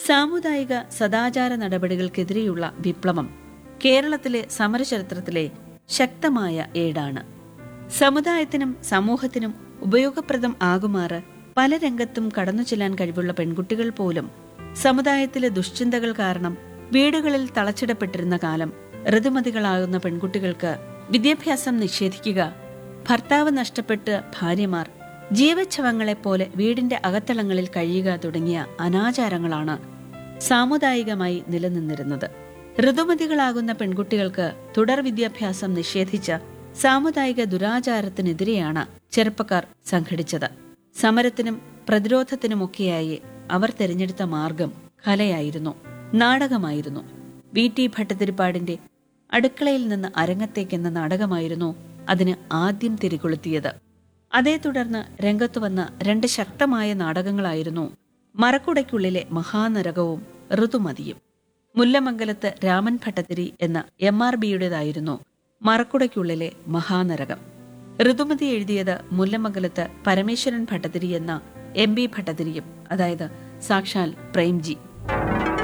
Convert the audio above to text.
സാമുദായിക സദാചാര നടപടികൾക്കെതിരെയുള്ള വിപ്ലവം കേരളത്തിലെ സമരചരിത്രത്തിലെ ശക്തമായ ഏടാണ് സമുദായത്തിനും സമൂഹത്തിനും ഉപയോഗപ്രദം ആകുമാറ് പല രംഗത്തും കടന്നു ചെല്ലാൻ കഴിവുള്ള പെൺകുട്ടികൾ പോലും സമുദായത്തിലെ ദുശ്ചിന്തകൾ കാരണം വീടുകളിൽ തളച്ചിടപ്പെട്ടിരുന്ന കാലം ഋതുമതികളാകുന്ന പെൺകുട്ടികൾക്ക് വിദ്യാഭ്യാസം നിഷേധിക്കുക ഭർത്താവ് നഷ്ടപ്പെട്ട് ഭാര്യമാർ ജീവച്ഛവങ്ങളെപ്പോലെ വീടിന്റെ അകത്തളങ്ങളിൽ കഴിയുക തുടങ്ങിയ അനാചാരങ്ങളാണ് സാമുദായികമായി നിലനിന്നിരുന്നത് ഋതുമതികളാകുന്ന പെൺകുട്ടികൾക്ക് തുടർ വിദ്യാഭ്യാസം നിഷേധിച്ച സാമുദായിക ദുരാചാരത്തിനെതിരെയാണ് ചെറുപ്പക്കാർ സംഘടിച്ചത് സമരത്തിനും പ്രതിരോധത്തിനുമൊക്കെയായി അവർ തിരഞ്ഞെടുത്ത മാർഗം കലയായിരുന്നു നാടകമായിരുന്നു വി ടി ഭട്ടതിരിപ്പാടിന്റെ അടുക്കളയിൽ നിന്ന് അരങ്ങത്തേക്കെന്ന നാടകമായിരുന്നു അതിന് ആദ്യം തിരികൊളുത്തിയത് അതേ തുടർന്ന് രംഗത്തു വന്ന രണ്ട് ശക്തമായ നാടകങ്ങളായിരുന്നു മറക്കുടയ്ക്കുള്ളിലെ മഹാനരകവും ഋതുമതിയും മുല്ലമംഗലത്ത് രാമൻ ഭട്ടതിരി എന്ന എം ആർ ബിയുടേതായിരുന്നു മറക്കുടയ്ക്കുള്ളിലെ മഹാനരകം ഋതുമതി എഴുതിയത് മുല്ലമംഗലത്ത് പരമേശ്വരൻ ഭട്ടതിരി എന്ന എം ബി ഭട്ടതിരിയും അതായത് സാക്ഷാൽ പ്രേംജി